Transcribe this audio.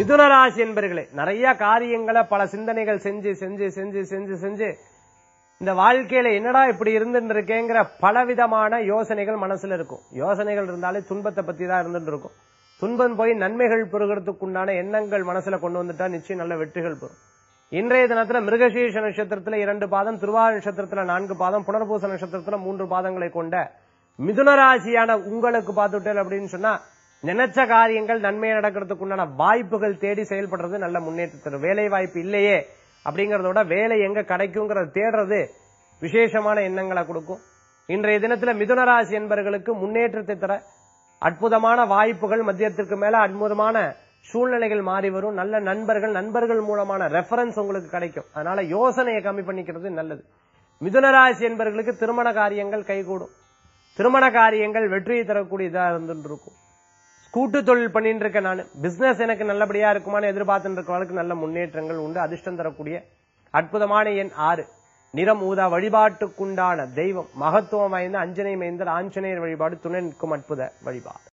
மிதுன ராசி என்பர்களே நிறைய காரியங்களை பல சிந்தனைகள் செஞ்சு செஞ்சு செஞ்சு செஞ்சு செஞ்சு இந்த வாழ்க்கையில என்னடா இப்படி இருந்துட்டு இருக்கேங்கிற பலவிதமான யோசனைகள் மனசுல இருக்கும் யோசனைகள் இருந்தாலே துன்பத்தை பத்தி தான் இருந்துட்டு இருக்கும் துன்பம் போய் நன்மைகள் பெறுகிறதுக்கு உண்டான எண்ணங்கள் மனசுல கொண்டு வந்துட்டா நிச்சயம் நல்ல வெற்றிகள் பெறும் இன்றைய தினத்துல மிருகசீஷ நட்சத்திரத்துல இரண்டு பாதம் திருவாரூர் நட்சத்திரத்துல நான்கு பாதம் புனர்பூச நட்சத்திரத்துல மூன்று பாதங்களை கொண்ட மிதுன ராசியான உங்களுக்கு பார்த்துட்டேன் அப்படின்னு சொன்னா நினைச்ச காரியங்கள் நன்மையை நடக்கிறதுக்கு உண்டான வாய்ப்புகள் தேடி செயல்படுறது நல்ல முன்னேற்றம் தரும் வேலை வாய்ப்பு இல்லையே அப்படிங்கறத விட வேலை எங்க கிடைக்குங்கிறத தேடுறது விசேஷமான எண்ணங்களை கொடுக்கும் இன்றைய தினத்துல மிதுன ராசி என்பவர்களுக்கு முன்னேற்றத்தை தர அற்புதமான வாய்ப்புகள் மத்தியத்திற்கு மேல அற்புதமான சூழ்நிலைகள் மாறி வரும் நல்ல நண்பர்கள் நண்பர்கள் மூலமான ரெஃபரன்ஸ் உங்களுக்கு கிடைக்கும் அதனால யோசனையை கம்மி பண்ணிக்கிறது நல்லது மிதுன ராசி என்பவர்களுக்கு திருமண காரியங்கள் கைகூடும் திருமண காரியங்கள் வெற்றியை தரக்கூடியதா இருந்துட்டு இருக்கும் கூட்டு தொழில் பண்ணிட்டு இருக்கேன் நான் பிசினஸ் எனக்கு நல்லபடியா இருக்குமான்னு எதிர்பார்த்துட்டு இருக்கவங்களுக்கு நல்ல முன்னேற்றங்கள் உண்டு அதிர்ஷ்டம் தரக்கூடிய அற்புதமான எண் ஆறு நிறம் ஊதா வழிபாட்டுக்குண்டான தெய்வம் மகத்துவம் வாய்ந்த அஞ்சனை மைந்தர் ஆஞ்சநேயர் வழிபாடு துணை நிற்கும் அற்புத வழிபாடு